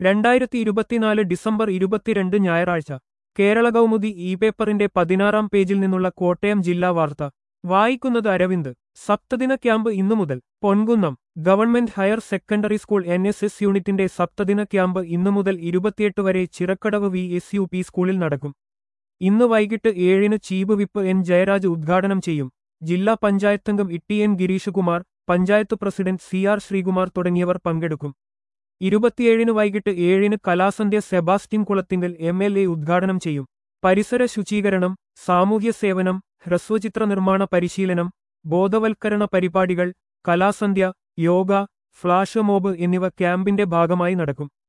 രണ്ടായിരത്തി ഇരുപത്തിനാല് ഡിസംബർ ഇരുപത്തിരണ്ട് ഞായറാഴ്ച കേരള കൗമുദി ഇ പേപ്പറിന്റെ പതിനാറാം പേജിൽ നിന്നുള്ള കോട്ടയം ജില്ലാ വാർത്ത വായിക്കുന്നത് അരവിന്ദ് സപ്തദിന ക്യാമ്പ് ഇന്നു മുതൽ Ponkunnam government higher secondary school N S S യൂണിറ്റിന്റെ സപ്തദിന ക്യാമ്പ് ഇന്നു മുതൽ ഇരുപത്തിയെട്ട് വരെ Chirakkadavu V S U P സ്കൂളിൽ നടക്കും ഇന്ന് വൈകിട്ട് ഏഴിന് ചീഫ് വിപ്പ് എൻ ജയരാജ് ഉദ്ഘാടനം ചെയ്യും ജില്ലാ പഞ്ചായത്തംഗം Itty N Gireeshkumar panchayat president C R Sreekumar തുടങ്ങിയവർ പങ്കെടുക്കും ഇരുപത്തിയേഴിന് വൈകിട്ട് ഏഴിന് കലാസന്ധ്യ Sebastian Kulathinkal M L A ഉദ്ഘാടനം ചെയ്യും പരിസര ശുചീകരണം സാമൂഹ്യ സേവനം ഹ്രസ്വചിത്ര നിർമ്മാണ പരിശീലനം ബോധവൽക്കരണ പരിപാടികൾ കലാസന്ധ്യ യോഗ ഫ്ലാഷ് മോബ് എന്നിവ ക്യാമ്പിന്റെ ഭാഗമായി നടക്കും